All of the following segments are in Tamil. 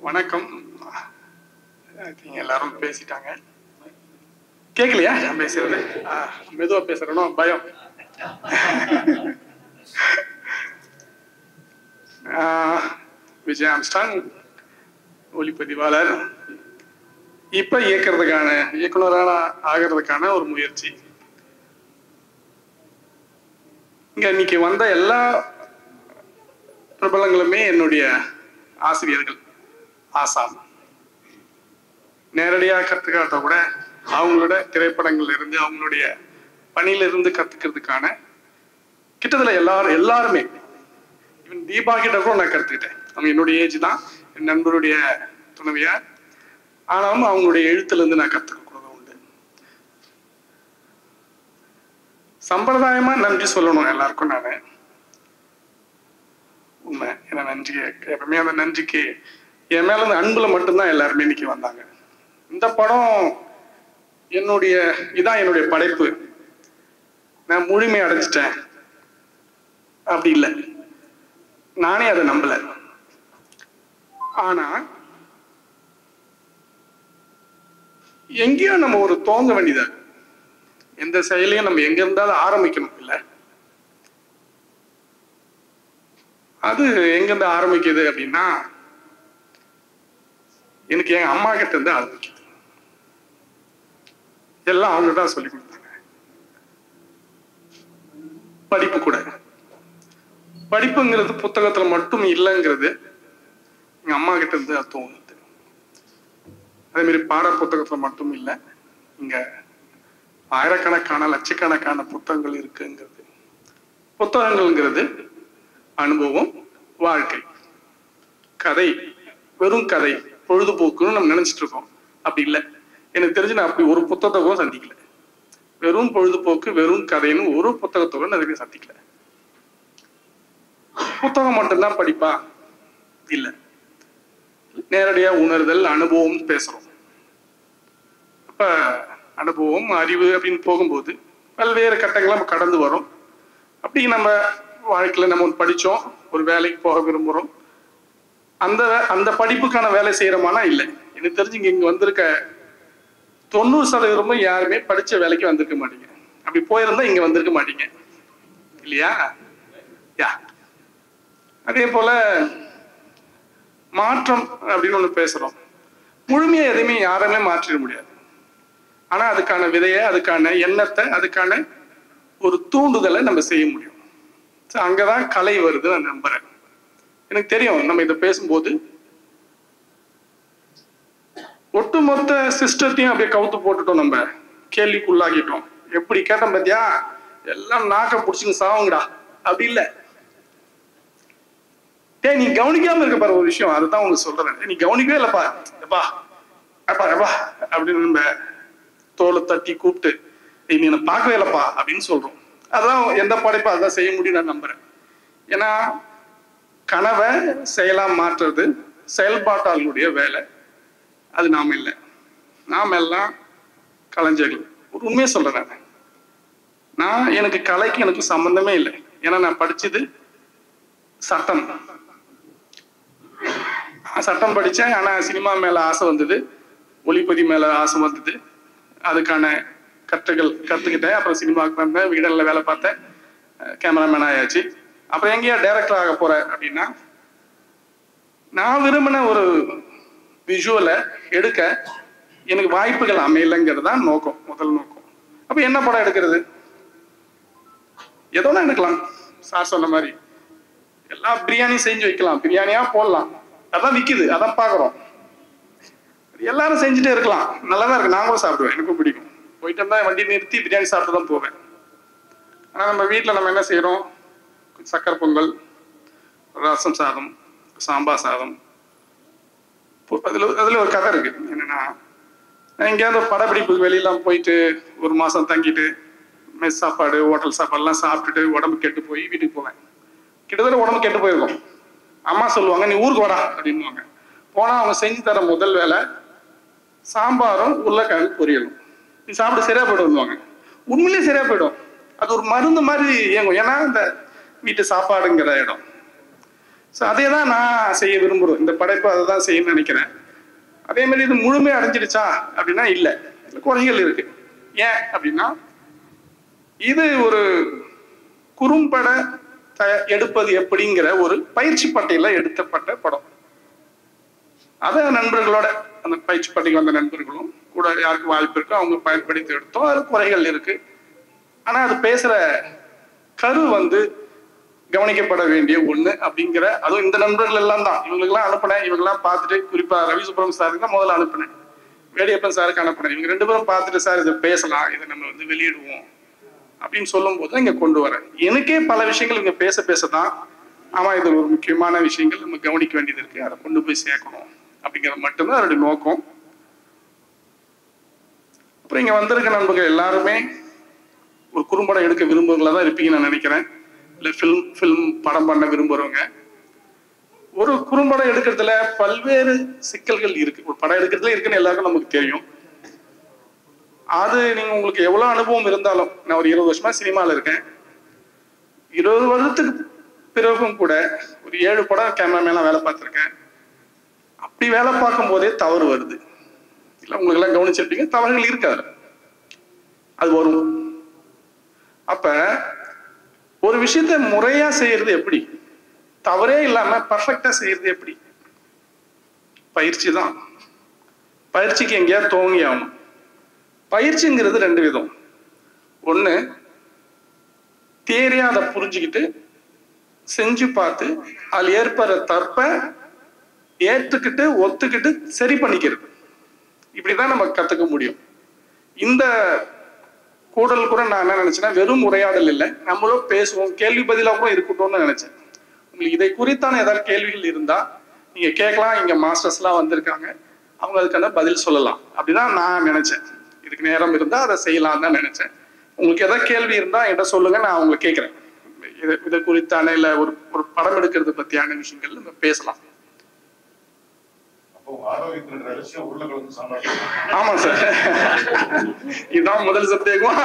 வணக்கம் I think எல்லாரும் பேசிட்டாங்க கேட்கலையா நான் பேசுறது ஆ, மெதுவா பேசுறேனோ பயம் ஆ, விஜய் ஆம்ஸ்டாங் ஒளிப்பதிவாளர் இப்ப இயக்கிறதுக்கான இயக்குனரான ஆகிறதுக்கான ஒரு முயற்சி இங்க இன்னைக்கு வந்த எல்லா பிரபலங்களுமே என்னுடைய ஆசிரியர்கள் ஆசாம் நேரடியாக கற்றுக்காட்ட கூட அவங்களோட திரைப்படங்கள்ல இருந்து அவங்களுடைய பணியில இருந்து கத்துக்கிறதுக்கான கிட்டத்தட்ட எல்லாரும் எல்லாருமே ஈவன் தீபா கிட்ட கூட நான் கத்துக்கிட்டேன் அவங்க என்னுடைய ஏஜ் தான் என் நண்பருடைய துணைவியார் ஆனாலும் அவங்களுடைய எழுத்துல இருந்து நான் கத்துக்கிறது உண்டு சம்பிரதாயமா நன்றி சொல்லணும் எல்லாருக்கும் நானு உண்மை ஏன்னா நன்றி எப்பவுமே அந்த நன்றிக்கு என் மேல அந்த அன்புல மட்டும்தான் எல்லாருமே இன்னைக்கு வந்தாங்க இந்த படம் என்னுடைய இதான் என்னுடைய படைப்பு நான் முழுமை அடைஞ்சிட்டேன் அப்படி இல்லை நானே அதை நம்பல ஆனா எங்கேயோ நம்ம ஒரு தோங்க வேண்டியதா இருக்கு. எந்த செயலையும் நம்ம எங்க இருந்தாலும் ஆரம்பிக்கணும் இல்ல அது எங்கிருந்து ஆரம்பிக்குது அப்படின்னா எனக்கு என் அம்மா கிட்ட இருந்து ஆரம்பிக்குது எல்லாம் அவங்க தான் சொல்லி கொடுத்தாங்க படிப்பு கூட படிப்புங்கிறது புத்தகத்துல மட்டும் இல்லைங்கிறது எங்க அம்மா கிட்ட இருந்து அது தோணுது அதே மாதிரி பாட புத்தகத்துல மட்டும் இல்லை இங்க ஆயிரக்கணக்கான லட்சக்கணக்கான புத்தகங்கள் இருக்குங்கிறது புத்தகங்கள்ங்கிறது அனுபவம் வாழ்க்கை கதை வெறும் கதை பொழுதுபோக்குன்னு நம்ம நினைச்சிட்டு இருக்கோம் அப்படி இல்லை எனக்கு தெரிஞ்சு நான் அப்படி ஒரு புத்தகத்தை கூட சந்திக்கல வெறும் பொழுதுபோக்கு வெறும் கதைன்னு ஒரு புத்தகத்தை கூட நான் இதுவரைக்கும் சந்திக்கல புத்தகம் மட்டும்தான் படிப்பா இல்ல நேரடியா உணர்தல் அனுபவம் பேசுறோம் அப்ப அனுபவம் அறிவு அப்படின்னு போகும்போது பல்வேறு கட்டங்களை நம்ம கடந்து வரோம் அப்படி நம்ம வாழ்க்கையில நம்ம ஒண்ணு படிச்சோம் ஒரு வேலைக்கு போக விரும்புறோம் அந்த அந்த படிப்புக்கான வேலை செய்யறோமானா இல்லை எனக்கு தெரிஞ்சு இங்க இங்க வந்திருக்க தொண்ணூறு சதவீதமும் யாருமே படிச்ச வேலைக்கு வந்திருக்க மாட்டீங்க அப்படி போயிருந்தா இங்க வந்திருக்க மாட்டீங்க இல்லையா யா அதே போல மாற்றம் அப்படின்னு ஒண்ணு பேசுறோம் முழுமையா எதையுமே யாருமே மாற்றிட முடியாது ஆனா அதுக்கான விதைய அதுக்கான எண்ணத்தை அதுக்கான ஒரு தூண்டுதலை நம்ம செய்ய முடியும் So, அங்கதான் கலை வருது நான் நம்புறேன் எனக்கு தெரியும் நம்ம இதை பேசும்போது ஒட்டுமொத்த சிஸ்டத்தையும் அப்படியே கவுத்து போட்டுட்டோம் நம்ம கேள்விக்குள்ளாகிட்டோம் எப்படி கேட்டோம் பாத்தியா எல்லாம் நாக்க புடிச்சுங்க சாவுங்கடா அப்படி இல்லை டேய் நீ கவனிக்காம இருக்க பாரு ஒரு விஷயம் அதுதான் உங்களுக்கு சொல்றேன் டேய், நீ கவனிக்கவே இல்லப்பா எப்பா எப்பா எப்பா அப்படின்னு நம்ம தோலை தட்டி கூப்பிட்டு டேய், நீ என்ன பார்க்கவே இல்லப்பா அப்படின்னு சொல்றோம் அதான் எந்த படைப்பா அதான் செய்ய முடியும் நான் நம்புறேன் ஏன்னா கனவை செயலா மாற்றுறது செயல்பாட்டாளர்களுடைய வேலை அது நாம இல்லை நாம எல்லாம் கலைஞர்கள் ஒரு உண்மையை சொல்றேன் நான். நான் எனக்கு கலைக்கு எனக்கு சம்பந்தமே இல்லை ஏன்னா நான் படிச்சது சட்டம் நான் சட்டம் படித்தேன் ஆனால் சினிமா மேலே ஆசை வந்தது ஒளிப்பதி மேலே ஆசை வந்தது அதுக்கான கற்றுகள் கற்றுக்கிட்டேன் அப்புறம் சினிமாவுக்கு வந்தேன் வீடனில் வேலை பார்த்தேன் கேமராமேன் ஆயாச்சு அப்புறம் எங்கேயா டைரக்டர் ஆக போகிறேன் அப்படின்னா நான் விரும்பின ஒரு விஷுவலை எடுக்க எனக்கு வாய்ப்புகள் அமையலைங்கிறது தான் நோக்கம் முதல் நோக்கம் அப்போ என்ன படம் எடுக்கிறது ஏதோ ஒண்ணு எடுக்கலாம் சார் சொன்ன மாதிரி எல்லா பிரியாணி செஞ்சு வைக்கலாம் பிரியாணியா போடலாம் அதான் விக்குது அதான் பாக்குறோம் எல்லாரும் செஞ்சுட்டே இருக்கலாம் நல்லாதான் இருக்கு நான் கூட சாப்பிடுவேன் எனக்கும் பிடிக்கும் போயிட்டு இருந்தா வண்டி நிறுத்தி பிரியாணி சாப்பிட்டு தான் போவேன் ஆனா நம்ம வீட்ல நம்ம என்ன செய்யறோம் சக்கரை பொங்கல் ரசம் சாதம் சாம்பார் சாதம் பொ- அதுல அதுல ஒரு கதை இருக்கு என்னன்னா நான் எங்கேயாவது ஒரு படப்பிடிப்புக்கு வெளியெல்லாம் போயிட்டு ஒரு மாசம் தங்கிட்டு மெஸ் சாப்பாடு ஹோட்டல் சாப்பாடுலாம் சாப்பிட்டுட்டு உடம்பு கெட்டு போய் வீட்டுக்கு போவேன் கிட்டத்தட்ட உடம்பு கெட்டு போயிருக்கும் அம்மா சொல்லுவாங்க நீ ஊருக்கு வாடா அப்படின்னுவாங்க போனா அவங்க செஞ்சு தர முதல் வேலை சாம்பாரும் உருளைக்கிழங்கு பொரியலும் நீ சாப்பிட்டு சரியா போயிடுவாங்க உண்மையிலேயே சரியா போயிடும் அது ஒரு மருந்து மாதிரி இயங்கும் ஏன்னா இந்த வீட்டு சாப்பாடுங்கிற இடம் ஸோ அதே தான் நான் செய்ய விரும்புகிறோம் இந்த படைப்பு அதை தான் செய்யணும்னு நினைக்கிறேன் அதே மாதிரி இது முழுமையாக அடைஞ்சிடுச்சா அப்படின்னா இல்லை இதுல குறைகள் இருக்கு ஏன் அப்படின்னா இது ஒரு குறும்பட த- எடுப்பது எப்படிங்கிற ஒரு பயிற்சி பட்டையில எடுத்தப்பட்ட படம் அத நண்பர்களோட அந்த பயிற்சி பட்டைக்கு வந்த நண்பர்களும் கூட யாருக்கு வாய்ப்பு இருக்கோ அவங்க பயன்படுத்தி எடுத்தோம் அது குறைகள் இருக்கு ஆனா அது பேசுற கரு வந்து கவனிக்கப்பட வேண்டிய ஒண்ணு அப்படிங்கிற அதுவும் இந்த நண்பர்கள் எல்லாம் தான் இவங்களுக்கெல்லாம் அனுப்புனேன் இவங்கெல்லாம் பார்த்துட்டு குறிப்பா ரவி சுப்ரமணியம் சாருக்கு தான் முதல்ல அனுப்புனேன் வேடியப்பன் சாருக்கு அனுப்புனேன் இவங்க ரெண்டு பேரும் பார்த்துட்டு சார் இதை பேசலாம் இதை நம்ம வந்து வெளியிடுவோம் அப்படின்னு சொல்லும்போது இங்க கொண்டு வரேன் எனக்கே பல விஷயங்கள் இங்க பேச பேச தான் ஆமா இது ஒரு முக்கியமான விஷயங்கள் நம்ம கவனிக்க வேண்டியது இருக்கு அதை கொண்டு போய் சேர்க்கணும் அப்படிங்கிறது மட்டும்தான் அதோட நோக்கம் அப்புறம் இங்க வந்திருக்க நண்பர்கள் எல்லாருமே ஒரு குறும்படம் எடுக்க விரும்புறவங்களா தான் இருப்பீங்கன்னு நான் நினைக்கிறேன் இல்ல ஃபிலிம் ஃபிலிம் படம் பண்ண விரும்புறவங்க ஒரு குறும்படம் எடுக்கிறதுல பல்வேறு சிக்கல்கள் இருக்கு ஒரு படம் எடுக்கிறதுல இருக்குன்னு எல்லாருக்கும் நமக்கு தெரியும் அது நீங்க உங்களுக்கு எவ்வளவு அனுபவம் இருந்தாலும் நான் ஒரு இருபது வருஷமா சினிமால இருக்கேன் இருபது வருடத்துக்கு பிறகும் கூட ஒரு ஏழு படம் கேமராமேனா வேலை பார்த்திருக்கேன் அப்படி வேலை பார்க்கும் போதே தவறு வருது இல்ல உங்களுக்கு எல்லாம் கவனிச்சிருப்பீங்க தவறுகள் இருக்காது அது வரும் அப்ப ஒரு விஷயத்த முறையா செய்யறது எப்படி தவறே இல்லாம பர்ஃபெக்டா செய்யறது எப்படி பயிற்சி தான் பயிற்சிக்கு எங்கேயாவது துவங்கி ஆகணும் பயிற்சிங்கிறது ரெண்டு விதம் ஒண்ணு தேரியா அதை புரிஞ்சுக்கிட்டு செஞ்சு பார்த்து அதில் ஏற்படுற தற்ப ஏற்றுக்கிட்டு ஒத்துக்கிட்டு சரி பண்ணிக்கிறது இப்படிதான் நம்ம கத்துக்க முடியும் இந்த கூடல் கூட நான் என்ன நினைச்சேன்னா வெறும் உரையாடல் இல்லை நம்மளும் பேசுவோம் கேள்வி பதிலாக கூட இருக்கட்டும்னு நினைச்சேன் உங்களுக்கு இதை குறித்தான ஏதாவது கேள்விகள் இருந்தா நீங்க கேட்கலாம் இங்க மாஸ்டர்ஸ் எல்லாம் வந்திருக்காங்க அவங்க அதுக்கான பதில் சொல்லலாம் அப்படிதான் நான் நினைச்சேன் இதுக்கு நேரம் இருந்தா அதை செய்யலாம் தான் நினைச்சேன் உங்களுக்கு ஏதாவது கேள்வி இருந்தா என்கிட்ட சொல்லுங்க நான் உங்களை கேட்கிறேன் இது இதை குறித்தான இல்ல ஒரு ஒரு படம் எடுக்கிறது பத்தியான விஷயங்கள் நம்ம பேசலாம் அப்போ உங்க ஆரோக்கியத்தின் ரகசியம் உருளைக்கிழங்கு சாம்பார் ஆமா சார் இதுதான் முதல் சந்தேகம்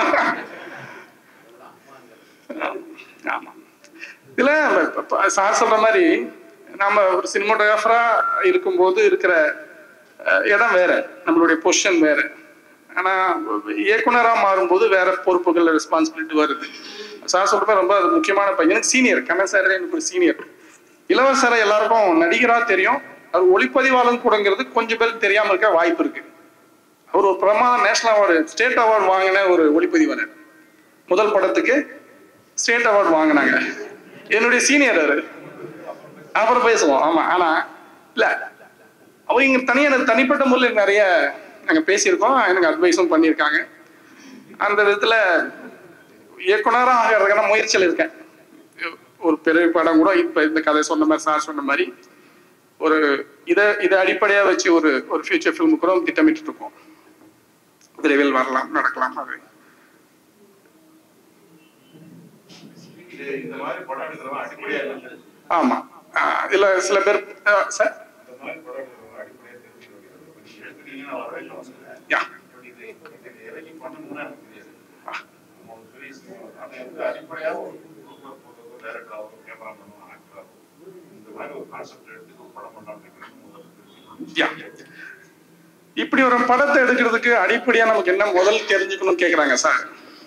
ஆமா இதுல இப்ப- இப்ப சார் சொல்ற மாதிரி நம்ம ஒரு சினிமாட்டோகிராஃபரா இருக்கும்போது இருக்கிற அஹ், இடம் வேற நம்மளுடைய பொசிஷன் வேற ஆனா இயக்குனரா மாறும்போது வேற பொறுப்புகள் ரெஸ்பான்சிபிலிட்டி வருது சார் சொல்றப்ப ரொம்ப அது முக்கியமான பையன் எனக்கு சீனியர் கண்ணன் சார் எனக்கு ஒரு சீனியர் இளவரசரை எல்லாருக்கும் நடிகரா தெரியும் அவர் ஒளிப்பதிவாளன் கூடங்கிறது கொஞ்சம் பேருக்கு தெரியாம இருக்க வாய்ப்பு இருக்கு அவர் ஒரு பிரமாத நேஷனல் அவார்டு ஸ்டேட் அவார்டு வாங்கின ஒரு ஒளிப்பதிவாளர் முதல் படத்துக்கு ஸ்டேட் அவார்டு வாங்கினாங்க என்னுடைய சீனியர் அவரு அப்புறம் பேசுவோம் ஆமா ஆனா இல்ல அவர் இங்க தனியா எனக்கு தனிப்பட்ட முறையில் நிறைய நாங்க பேசியிருக்கோம் எனக்கு அட்வைஸும் பண்ணியிருக்காங்க அந்த விதத்துல இயக்குனரா ஆகிறதுக்கான முயற்சியில் இருக்கேன் ஒரு பெரிய படம் கூட இப்ப இந்த கதை சொன்ன மாதிரி சார் சொன்ன மாதிரி ஒரு இதை இதை அடிப்படையா வச்சு ஒரு ஒரு ஃபியூச்சர் ஃபிலிம் கூட திட்டமிட்டு இருக்கோம் விரைவில் வரலாம் நடக்கலாம் அது இது இந்த மாதிரி படம் எடுக்கிறவங்க அடிப்படையா இல்லை ஆமா ஆஹ் இதுல சில பேர் ஆஹ் சார் இந்த மாதிரி படம் எடுக்கிறவங்க அடிப்படையா தெரிஞ்சுக்க வேண்டியது கொஞ்சம் எடுத்துட்டீங்கன்னா வரவே இல்லை அவசரம். யா இது இது இறங்கி பண்ணணும்னா எனக்கு தெரியாது நம்ம ஒரு பெரிய சினிமா அதை வந்து அடிப்படையா ஒரு டைரக்டராகவோ கேமராமேனோ ஆக்டராகவோ இந்த மாதிரி ஒரு கான்செப்ட் எடுத்து ஒரு படம் பண்ணலாம் அப்படிங்கிறது முதல்ல தெரிஞ்சுக்கணும் யா இப்படி ஒரு படத்தை எடுக்கிறதுக்கு அடிப்படையா நமக்கு என்ன முதல் தெரிஞ்சுக்கணும்னு கேக்குறாங்க சார்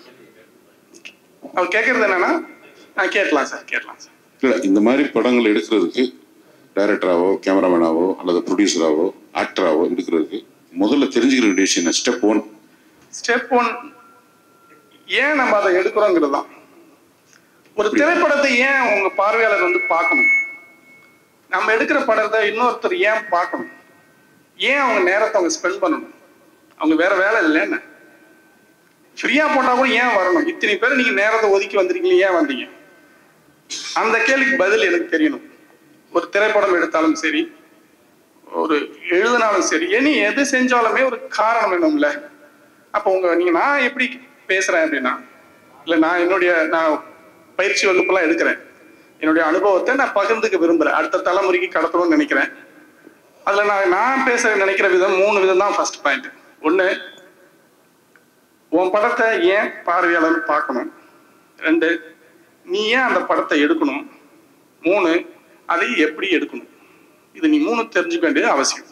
அவர் கேக்குறது என்னன்னா நான் கேட்கலாம் சார் கேட்கலாம் சார் இல்ல இந்த மாதிரி படங்கள் எடுக்கிறதுக்கு டைரக்டராவோ கேமராமேனாவோ அல்லது ப்ரொடியூசராவோ ஆக்டராவோ எடுக்கிறதுக்கு முதல்ல தெரிஞ்சுக்கிற வேண்டிய விஷயம் ஸ்டெப் ஒன் ஸ்டெப் ஒன் ஏன் நம்ம அதை எடுக்கிறோங்கிறது தான் ஒரு திரைப்படத்தை ஏன் உங்க பார்வையாளர் வந்து பார்க்கணும் நம்ம எடுக்கிற படத்தை இன்னொருத்தர் ஏன் பார்க்கணும் ஏன் அவங்க நேரத்தை அவங்க ஸ்பெண்ட் பண்ணணும் அவங்க வேற வேலை இல்லை என்ன ஃப்ரீயா போட்டா கூட ஏன் வரணும் இத்தனை பேர் நீங்க நேரத்தை ஒதுக்கி வந்திருக்கீங்க ஏன் வந்தீங்க அந்த கேள்விக்கு பதில் எனக்கு தெரியணும் ஒரு திரைப்படம் எடுத்தாலும் சரி ஒரு எழுதினாலும் சரி இனி எது செஞ்சாலுமே ஒரு காரணம் வேணும்ல அப்போ உங்க நீங்க நான் எப்படி பேசுறேன் அப்படின்னா இல்ல நான் என்னுடைய நான் பயிற்சி வகுப்பெல்லாம் எடுக்கிறேன் என்னுடைய அனுபவத்தை நான் பகிர்ந்துக்க விரும்புறேன் அடுத்த தலைமுறைக்கு கடத்தணும்னு நினைக்கிறேன் அதுல நான் நான் பேச நினைக்கிற விதம் மூணு விதம் தான் ஃபர்ஸ்ட் பாயிண்ட் ஒண்ணு உன் படத்தை ஏன் பார்வையாளர் பார்க்கணும் ரெண்டு நீ ஏன் அந்த படத்தை எடுக்கணும் மூணு அதை எப்படி எடுக்கணும் இது நீ மூணு தெரிஞ்சுக்க வேண்டியது அவசியம்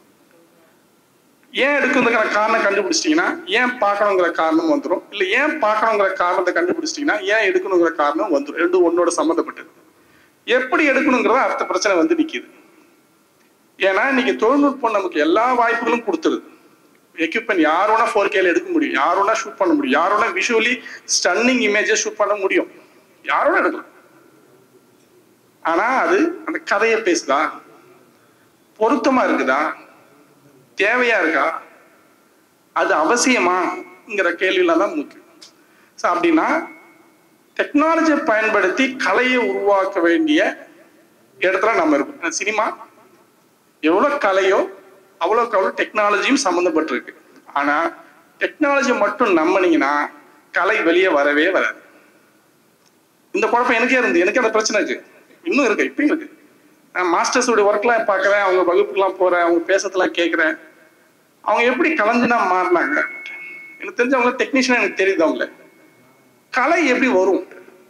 ஏன் எடுக்கிறதுக்கான காரணம் கண்டுபிடிச்சிட்டீங்கன்னா ஏன் பார்க்கணுங்கிற காரணம் வந்துடும் இல்லை ஏன் பார்க்கணுங்கிற காரணத்தை கண்டுபிடிச்சிட்டீங்கன்னா ஏன் எடுக்கணுங்கிற காரணம் வந்துடும் ரெண்டும் ஒன்னோட சம்மந்தப்பட்டது எப்படி எடுக்கணுங்கிறத அடுத்த பிரச்சனை வந்து நிக்குது ஏன்னா இன்னைக்கு தொழில்நுட்பம் நமக்கு எல்லா வாய்ப்புகளும் கொடுத்துருது எக்யூப்மெண்ட் யார் வேணா ஃபோர் கேல எடுக்க முடியும் யார் வேணா ஷூட் பண்ண முடியும் யார் வேணா விஷுவலி ஸ்டன்னிங் இமேஜை ஷூட் பண்ண முடியும் யார் வேணா எடுக்கலாம் ஆனா அது அந்த கதையை பேசுதா பொருத்தமா இருக்குதா தேவையா இருக்கா அது அவசியமாங்கிற கேள்வியில தான் முக்கியம் ஸோ அப்படின்னா டெக்னாலஜியை பயன்படுத்தி கலையை உருவாக்க வேண்டிய இடத்துல நம்ம இருக்கோம் சினிமா எவ்வளவு கலையோ அவ்வளோக்கு அவ்வளோ டெக்னாலஜியும் சம்மந்தப்பட்டிருக்கு ஆனா டெக்னாலஜி மட்டும் நம்பினீங்கன்னா கலை வெளியே வரவே வராது இந்த குழப்பம் எனக்கே இருந்து எனக்கு அந்த பிரச்சனை இருக்கு இன்னும் இருக்கு இப்பயும் இருக்கு நான் மாஸ்டர்ஸோட ஒர்க்லாம் பார்க்குறேன் அவங்க வகுப்புக்கெல்லாம் போறேன் அவங்க பேசுறதெல்லாம் கேட்குறேன் அவங்க எப்படி கலைஞ்சுனா மாறினாங்க எனக்கு தெரிஞ்சவங்க டெக்னீஷியன் எனக்கு தெரியுது அவங்கள கலை எப்படி வரும்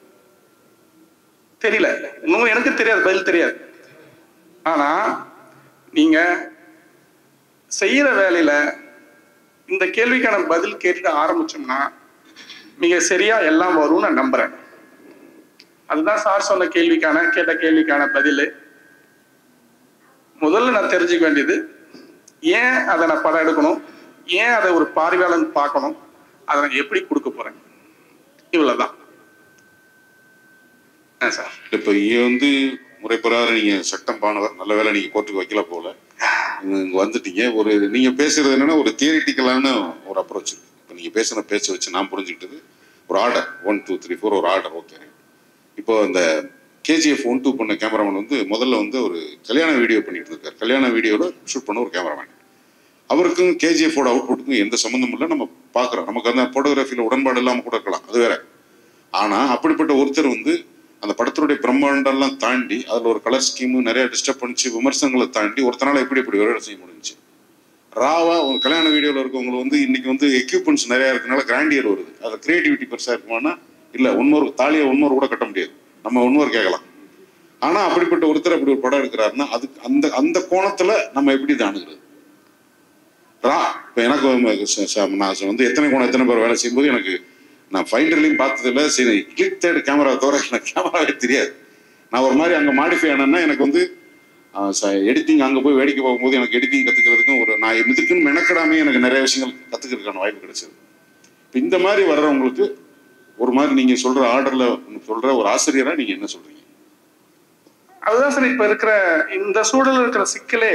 தெரியல இன்னும் எனக்கு தெரியாது பதில் தெரியாது ஆனா நீங்க செய்யற வேலையில இந்த கேள்விக்கான பதில் கேட்டுட்டு ஆரம்பிச்சோம்னா மிக சரியா எல்லாம் வரும்னு நான் நம்புறேன் அதுதான் சார் சொன்ன கேள்விக்கான கேட்ட கேள்விக்கான பதில் முதல்ல நான் தெரிஞ்சுக்க வேண்டியது ஏன் அதை நான் படம் எடுக்கணும் ஏன் அதை ஒரு பார்வையாளன் பார்க்கணும் அதை நான் எப்படி கொடுக்க போறேன் இவ்வளவுதான் ஆ சார் இப்போ இங்க வந்து முறை பிரகாரம் நீங்க சட்டம் பானவர் நல்ல வேளை நீங்க கோர்ட்டுக்கு வைக்கல போல இங்க இங்க வந்துட்டீங்க ஒரு நீங்க பேசுறது என்னன்னா ஒரு தியரிட்டிக்கலான ஒரு அப்ரோச் இருக்கு இப்போ நீங்க பேசுன பேச்சை வச்சு நான் புரிஞ்சுக்கிட்டது ஒரு order one two three four ஒரு ஆர்டர் ஓகே இப்போ அந்த கேஜிஎஃப் ஒன் டூ பண்ண கேமராமேன் வந்து முதல்ல வந்து ஒரு கல்யாண வீடியோ பண்ணிட்டு இருக்காரு கல்யாண வீடியோல ஷூட் பண்ண ஒரு கேமராமேன் அவருக்கும் கேஜிஎஃபோட அவுட்புட்டுக்கும் எந்த சம்மந்தமும் இல்லை நம்ம பார்க்குறோம் நமக்கு அந்த ஃபோட்டோகிராஃபியில் உடன்பாடு இல்லாமல் கூட இருக்கலாம் அது வேற ஆனால் அப்படிப்பட்ட ஒருத்தர் வந்து அந்த படத்தினுடைய பிரம்மாண்டம்லாம் தாண்டி அதில் ஒரு கலர் ஸ்கீமு நிறைய டிஸ்டர்ப் பண்ணிச்சு விமர்சனங்களை தாண்டி ஒருத்தனால எப்படி இப்படி வேலை செய்ய முடிஞ்சுச்சு ராவா ஒரு கல்யாண வீடியோவில் இருக்கவங்க வந்து இன்னைக்கு வந்து எக்யூப்மெண்ட்ஸ் நிறைய இருக்கனால கிராண்டியர் வருது அது கிரியேட்டிவிட்டி பெருசாக இருக்குமானா இல்லை இன்னொரு தாலியை இன்னொரு கூட கட்ட முடியாது நம்ம இன்னொரு கேட்கலாம் ஆனால் அப்படிப்பட்ட ஒருத்தர் அப்படி ஒரு படம் எடுக்கிறாருன்னா அதுக்கு அந்த அந்த கோணத்தில் நம்ம எப்படி இதை அணுகிறது ரா இப்போ எனக்கு வந்து ச- ச- நான் வந்து எத்தனை கோணம் எத்தனை பேர் வேலை செய்யும்போது எனக்கு நான் ஃபைண்டர்லையும் பார்த்ததில்ல சரி கிளிக் தேர்ட் கேமரா தவிர எனக்கு கேமராவே தெரியாது நான் ஒரு மாதிரி அங்கே மாடிஃபை ஆனேன்னா எனக்கு வந்து எடிட்டிங் அங்கே போய் வேடிக்கை பார்க்கும்போது எனக்கு எடிட்டிங் கற்றுக்கிறதுக்கும் ஒரு நான் இதுக்குன்னு மெனக்கிடாமே எனக்கு நிறைய விஷயங்கள் கற்றுக்கிறதுக்கான வாய்ப்பு கிடைச்சது இப்போ இந்த மாதிரி வர்றவங்களுக்கு ஒரு மாதிரி நீங்கள் சொல்கிற ஆர்டரில் சொல்கிற ஒரு ஆசிரியராக நீங்கள் என்ன சொல்கிறீங்க அதுதான் சார் இப்ப இருக்கிற இந்த சூழல் இருக்கிற சிக்கலே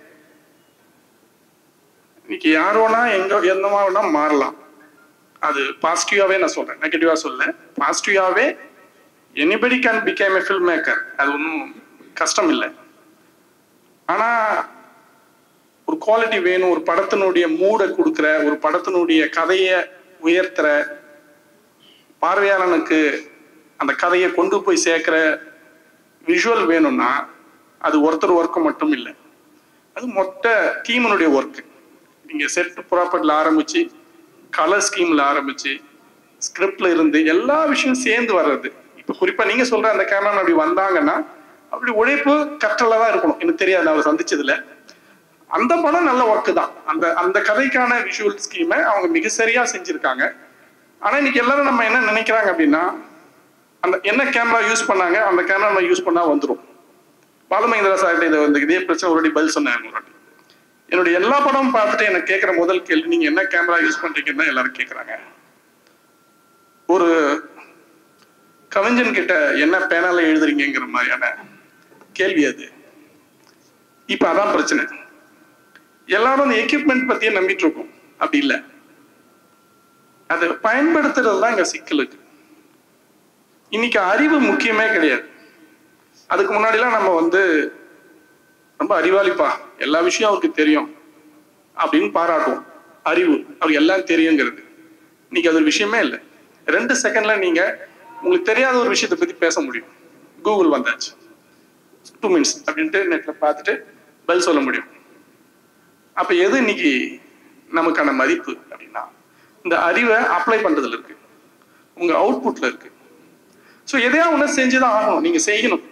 இன்னைக்கு யார் வேணா எங்க எந்தமா வேணா மாறலாம் அது பாசிட்டிவாவே நான் சொல்றேன் நெகட்டிவா சொல்ல பாசிட்டிவாவே anybody can become a film maker அது ஒன்றும் கஷ்டம் இல்லை ஆனா ஒரு குவாலிட்டி வேணும் ஒரு படத்தினுடைய மூடை கொடுக்குற ஒரு படத்தினுடைய கதையை உயர்த்துற பார்வையாளனுக்கு அந்த கதையை கொண்டு போய் சேர்க்கிற விஷுவல் வேணும்னா அது ஒருத்தர் ஒர்க்கு மட்டும் இல்லை அது மொத்த டீமனுடைய ஒர்க்கு நீங்க செட் ப்ராப்பர்ட்டில் ஆரம்பிச்சு கலர் ஸ்கீம்ல ஆரம்பிச்சு ஸ்கிரிப்ட்ல இருந்து எல்லா விஷயம் சேர்ந்து வர்றது இப்போ குறிப்பா நீங்க சொல்ற அந்த கேமரா அப்படி வந்தாங்கன்னா அப்படி உழைப்பு கற்றல தான் இருக்கணும் எனக்கு தெரியாது நான் அவரை சந்திச்சதுல அந்த படம் நல்ல ஒர்க்கு தான் அந்த அந்த கதைக்கான விஷுவல் ஸ்கீமை அவங்க மிக சரியா செஞ்சிருக்காங்க ஆனா இன்னைக்கு எல்லாரும் நம்ம என்ன நினைக்கிறாங்க அப்படின்னா அந்த என்ன கேமரா யூஸ் பண்ணாங்க அந்த கேமரா நம்ம யூஸ் பண்ணா வந்துரும் பாலுமகேந்திரா சார் இதை வந்து இதே பிரச்சனை ஒரு பதில் சொன்னேன் ஒரு வாட்டி. என்னுடைய எல்லா படமும் பார்த்துட்டு எனக்கு கேட்குற முதல் கேள்வி நீங்க என்ன கேமரா யூஸ் பண்றீங்கன்னு தான் எல்லாரும் கேட்குறாங்க ஒரு கவிஞன் கிட்ட என்ன பேனால எழுதுறீங்கிற மாதிரியான கேள்வி அது இப்ப அதான் பிரச்சனை எல்லாரும் அந்த எக்யூப்மெண்ட் பத்தியே நம்பிட்டு இருக்கோம் அப்படி இல்லை அதை பயன்படுத்துறது தான் இங்க சிக்கல் இருக்கு இன்னைக்கு அறிவு முக்கியமே கிடையாது அதுக்கு முன்னாடிலாம் நம்ம வந்து ரொம்ப அறிவாளிப்பா எல்லா விஷயம் அவருக்கு தெரியும் அப்படின்னு பாராட்டுவோம் அறிவு அவருக்கு எல்லாம் தெரியுங்கிறது இன்னைக்கு அது ஒரு விஷயமே இல்லை ரெண்டு செகண்ட்ல நீங்க உங்களுக்கு தெரியாத ஒரு விஷயத்தை பத்தி பேச முடியும் கூகுள் வந்தாச்சு டூ மினிட்ஸ் அப்படின்ட்டு நெட்ல பார்த்துட்டு பதில் சொல்ல முடியும் அப்ப எது இன்னைக்கு நமக்கான மதிப்பு அப்படின்னா இந்த அறிவை அப்ளை பண்றதுல இருக்கு உங்க அவுட்புட்ல இருக்கு ஸோ எதையா ஒன்று செஞ்சுதான் ஆகணும் நீங்க செய்யணும்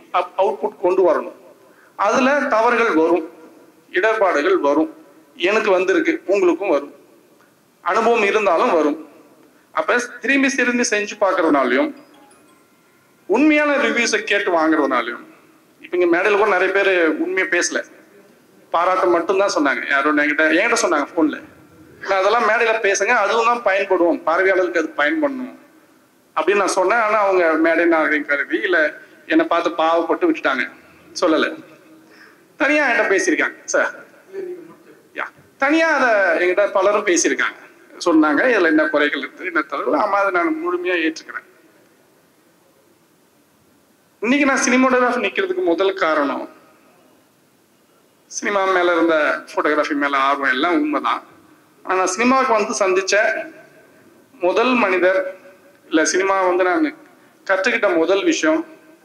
அவுட்புட் கொண்டு வரணும் அதுல தவறுகள் வரும் இடர்பாடுகள் வரும் எனக்கு வந்திருக்கு உங்களுக்கும் வரும் அனுபவம் இருந்தாலும் வரும் அப்ப திரும்பி திரும்பி செஞ்சு பார்க்கறதுனாலையும் உண்மையான ரிவ்யூஸை கேட்டு வாங்குறதுனாலையும் இப்ப இங்க மேடையில் கூட நிறைய பேர் உண்மையை பேசல பாராட்ட மட்டும்தான் சொன்னாங்க யாரோ என்கிட்ட என்கிட்ட சொன்னாங்க ஃபோன்ல அதெல்லாம் மேடையில பேசுங்க அதுவும் தான் பயன்படும் பார்வையாளருக்கு அது பயன்படணும் அப்படின்னு நான் சொன்னேன் ஆனா அவங்க மேடை நாகரிகம் கருதி இல்ல என்னை பார்த்து பாவப்பட்டு விட்டுட்டாங்க சொல்லல தனியா என்கிட்ட பேசியிருக்காங்க சார் யா தனியா அதை என்கிட்ட பலரும் பேசியிருக்காங்க சொன்னாங்க இதுல என்ன குறைகள் இருக்கு என்ன தவிர ஆமா அதை நான் முழுமையா ஏற்றுக்கிறேன் இன்னைக்கு நான் சினிமோட்டோகிராஃபி நிக்கிறதுக்கு முதல் காரணம் சினிமா மேல இருந்த போட்டோகிராஃபி மேல ஆர்வம் எல்லாம் உண்மைதான் ஆனா நான் சினிமாவுக்கு வந்து சந்திச்ச முதல் மனிதர் இல்ல சினிமா வந்து நான் கற்றுக்கிட்ட முதல் விஷயம்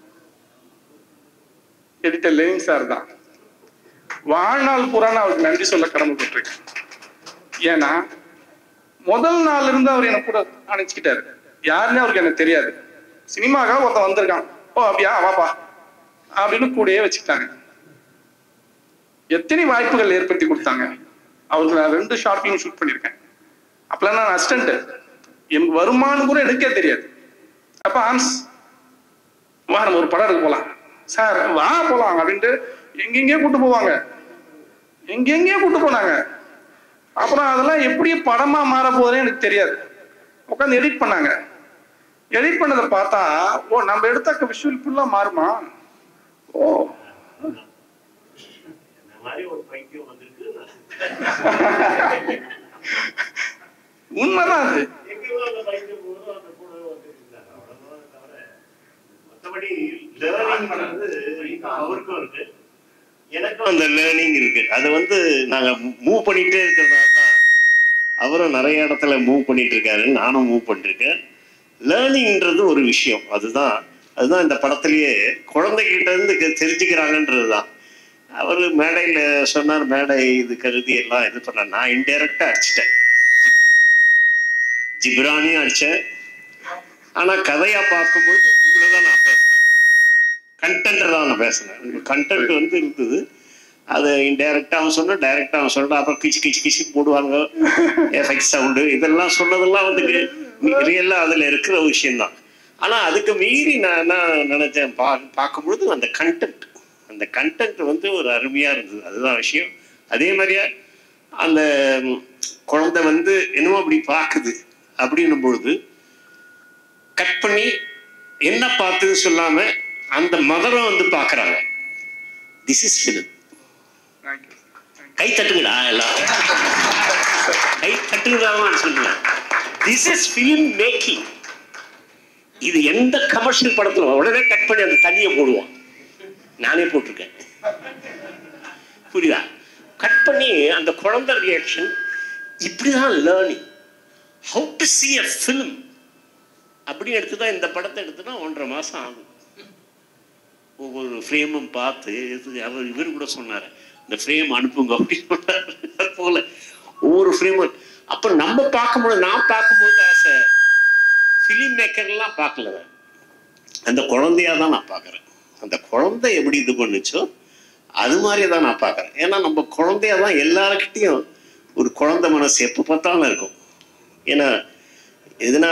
எடிட்டர் லெனின் சார் தான் வாழ்நாள் பூரா நான் அவருக்கு நன்றி சொல்ல கடமைப்பட்டிருக்கேன் ஏன்னா முதல் நாள்ல இருந்து அவர் எனக்கு கூட அணைச்சிக்கிட்டாரு யாருன்னு அவருக்கு எனக்கு தெரியாது சினிமாக்காக ஒருத்தன் வந்திருக்கான் ஓ அப்படியா வாப்பா அப்படின்னு கூடயே வச்சுக்கிட்டாங்க எத்தனை வாய்ப்புகள் ஏற்படுத்தி கொடுத்தாங்க அவருக்கு நான் ரெண்டு ஷார்ட் ஃபிலிம் ஷூட் பண்ணியிருக்கேன் அப்பெல்லாம் நான் அசிஸ்டன்ட் எனக்கு வருமானம் கூட எனக்கே தெரியாது அப்ப ஆன்ஸ் வா நம்ம ஒரு படம் எடுக்க போலாம் சார் வா போலாம் அப்படின்ட்டு எங்கெங்கேயோ கூட்டு போவாங்க எங்கெங்கேயோ கூட்டு போனாங்க அப்புறம் அதெல்லாம் எப்படி படமா மாற போகுதுன்னு எனக்கு தெரியாது உட்காந்து எடிட் பண்ணாங்க எடிட் பண்ணதை பார்த்தா ஓ நம்ம எடுத்த விஷுவல் ஃபுல்லா மாறுமா ஓ இந்த மாதிரி ஒரு பைத்தியம் வந்திருக்கு உண்மைதான் அது எங்கேயோ அந்த பைத்தியம் போதும் அந்த கூட வந்துருக்காங்க அவ்வளவுதான் தவிர மற்றபடி லேர்னிங் வந்து அவருக்கும் இருக்கு எனக்கும் அந்த லேர்னிங் இருக்கு அது வந்து நாங்க மூவ் பண்ணிட்டே இருக்கிறதால தான் அவரும் நிறைய இடத்துல மூவ் பண்ணிட்டு இருக்காரு நானும் மூவ் பண்ணிருக்கேன் லேர்னிங்ன்றது ஒரு விஷயம் அதுதான் அதுதான் இந்த படத்திலேயே குழந்தைகிட்ட இருந்து கே- தெரிஞ்சுக்கிறாங்கன்றது தான் அவர் மேடையில் சொன்னார் மேடை இது கருதி எல்லாம் இது பண்ண நான் இன்டெரக்டா அடிச்சிட்டேன் ஜிப்ரானியும் அடிச்சேன் ஆனா கதையா பார்க்கும்போது உங்களை தான் நான் பேசுறேன் கண்டென்ட் தான் நான் பேசுனேன் கண்டென்ட் வந்து இருந்தது அது இன்டைரக்டா அவன் சொன்ன டைரக்டா அவன் சொல்றான் அப்புறம் கிச்சு கிச்சு கிச்சு போடுவாங்க எஃபெக்ட் சவுண்டு இதெல்லாம் சொன்னதெல்லாம் வந்து ரியலா அதுல இருக்கிற விஷயம்தான் ஆனா அதுக்கு மீறி நான் என்ன நினைச்சேன் பா பார்க்கும்பொழுது அந்த கண்டென்ட் அந்த கண்டென்ட் வந்து ஒரு அருமையா இருந்தது அதுதான் விஷயம் அதே மாதிரியே அந்த ம், குழந்தை வந்து என்னமோ அப்படி பார்க்குது அப்படின்னும் பொழுது கட் பண்ணி என்ன பார்த்துன்னு சொல்லாம அந்த மதரை வந்து பார்க்கறாங்க திஸ் இஸ் ஃபிலிம் தேங்க்யூ கை தட்டுங்கடா எல்லாம் கை தட்டுங்கடான்னு சொல்லுங்க திஸ் இஸ் ஃபிலிம் மேக்கிங் இது எந்த கமர்ஷியல் படத்துல உடனே கட் பண்ணி அந்த தண்ணியை போடுவான் நானே போட்டிருக்கேன் புரியுதா கட் பண்ணி அந்த குழந்தை ரியாக்ஷன் இப்படிதான் learning how to see a film அப்படி எடுத்து தான் இந்த படத்தை எடுத்துனா ஒன்றரை மாசம் ஆகும் ஒவ்வொரு ஃப்ரேமும் பார்த்து இது அவர் இவர் கூட சொன்னார் இந்த ஃப்ரேம் அனுப்புங்க அப்படின்னு சொன்னார் அது போல ஒவ்வொரு ஃப்ரேமும் அப்போ நம்ம பார்க்கும்போது நான் பார்க்கும்போது ஆச ஃபிலிம் மேக்கர்லாம் பார்க்கல நான். அந்த குழந்தையா தான் நான் பார்க்குறேன் அந்த குழந்தை எப்படி இது பண்ணுச்சோ அது மாதிரி தான் நான் பார்க்குறேன் ஏன்னா நம்ம குழந்தையா தான் எல்லாருக்கிட்டையும் ஒரு குழந்தை மனசு எப்போ பார்த்தாலும் இருக்கும் ஏன்னா எதுனா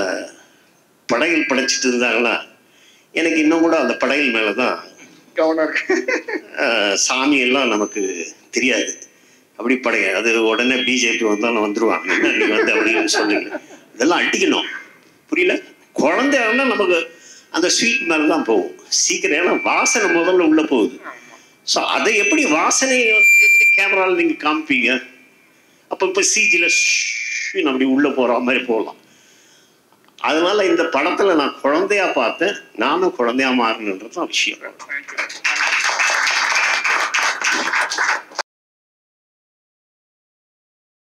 படையல் படைச்சிட்டு இருந்தாங்கன்னா எனக்கு இன்னும் கூட அந்த படையல் மேலே தான் கவனம் இருக்கு ஆஹ், சாமி எல்லாம் நமக்கு தெரியாது அப்படி படைய அது உடனே பிஜேபி வந்தாலும் வந்துருவாங்க என்ன நீங்க வந்து அப்படின்னு சொல்லுங்க இதெல்லாம் அடிக்கணும் புரியல குழந்தை வந்து நமக்கு அந்த ஸ்வீட் மேல தான் போகும் சீக்கிரம் ஏன்னா வாசனை முதல்ல உள்ள போகுது ஸோ அதை எப்படி வாசனையை வந்து எப்படி கேமராவில் நீங்க காமிப்பீங்க அப்போ இப்போ சிஜியில் அப்படி உள்ள போற மாதிரி போகலாம் அதனால இந்த படத்துல நான் குழந்தையா பார்த்தேன் நானும் குழந்தையா மாறினன்றது தான் விஷயம் தேங்க்யூ